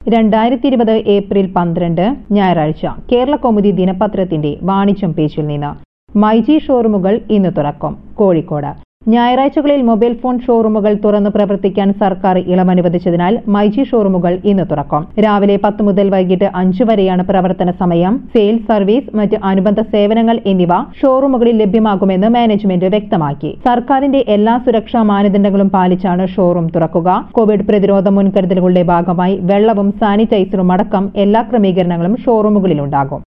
രണ്ടായിരത്തി ഇരുപത് ഏപ്രിൽ പന്ത്രണ്ട് ഞായറാഴ്ച കേരള കൗമുദി ദിനപത്രത്തിന്റെ വാണിജ്യം പേജിൽ നിന്ന് മൈജി ഷോറൂമുകൾ ഇന്ന് തുറക്കും കോഴിക്കോട് ഞായറാഴ്ചകളിൽ മൊബൈൽ ഫോൺ ഷോറൂമുകൾ തുറന്നു പ്രവർത്തിക്കാൻ സർക്കാർ ഇളവനുവദിച്ചതിനാൽ മൈജി ഷോറൂമുകൾ ഇന്ന് തുറക്കും രാവിലെ പത്ത് മുതൽ വൈകിട്ട് അഞ്ചു വരെയാണ് പ്രവർത്തന സമയം സെയിൽസ് സർവീസ് മറ്റ് അനുബന്ധ സേവനങ്ങൾ എന്നിവ ഷോറൂമുകളിൽ ലഭ്യമാകുമെന്ന് മാനേജ്മെന്റ് വ്യക്തമാക്കി സർക്കാരിന്റെ എല്ലാ സുരക്ഷാ മാനദണ്ഡങ്ങളും പാലിച്ചാണ് ഷോറൂം തുറക്കുക കോവിഡ് പ്രതിരോധ മുൻകരുതലുകളുടെ ഭാഗമായി വെള്ളവും സാനിറ്റൈസറും അടക്കം എല്ലാ ക്രമീകരണങ്ങളും ഷോറൂമുകളിലുണ്ടാകും